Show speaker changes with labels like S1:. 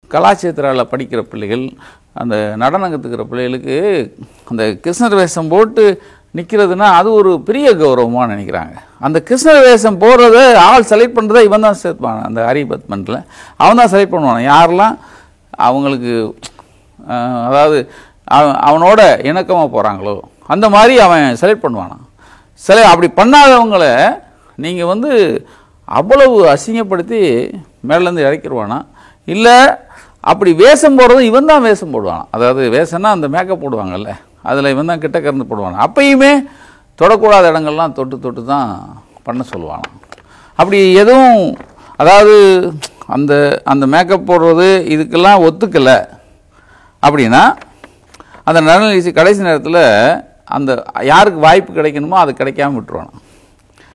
S1: கலாட்சேத்திராவில் படிக்கிற பிள்ளைகள் அந்த நடனம் கற்றுக்கிற பிள்ளைகளுக்கு அந்த கிருஷ்ணர் வேஷம் போட்டு நிற்கிறதுனா அது ஒரு பெரிய கௌரவமாக நினைக்கிறாங்க அந்த கிருஷ்ணர் வேஷம் போடுறத ஆள் செலக்ட் பண்ணுறதை இவன் தான் சேர்ப்பான் அந்த ஹரிபத்மனில் அவன் தான் செலக்ட் பண்ணுவான் யாரெல்லாம் அவங்களுக்கு அஹ், அதாவது அவன் அவனோட இணக்கமாக போகிறாங்களோ அந்த மாதிரி அவன் செலக்ட் பண்ணுவானான் சில அப்படி பண்ணாதவங்கள நீங்கள் வந்து அவ்வளவு அசிங்கப்படுத்தி மேலேருந்து இறக்கிடுவானா இல்லை அப்படி வேஷம் போடுறது இவன் தான் வேஷம் போடுவான் அதாவது வேஷம்னா அந்த மேக்கப் போடுவாங்கல்ல அதில் இவன் தான் கிட்ட கறந்து போடுவான் அப்பயுமே தொடக்கூடாத இடங்கள்லாம் தொட்டு தொட்டு தான் பண்ண சொல்லுவானாம் அப்படி எதுவும் அதாவது அந்த அந்த மேக்கப் போடுறது இதுக்கெல்லாம் ஒத்துக்கலை அப்படின்னா அந்த நலனிசி கடைசி நேரத்தில் அந்த யாருக்கு வாய்ப்பு கிடைக்கணுமோ அது கிடைக்காம விட்டுருவானாம்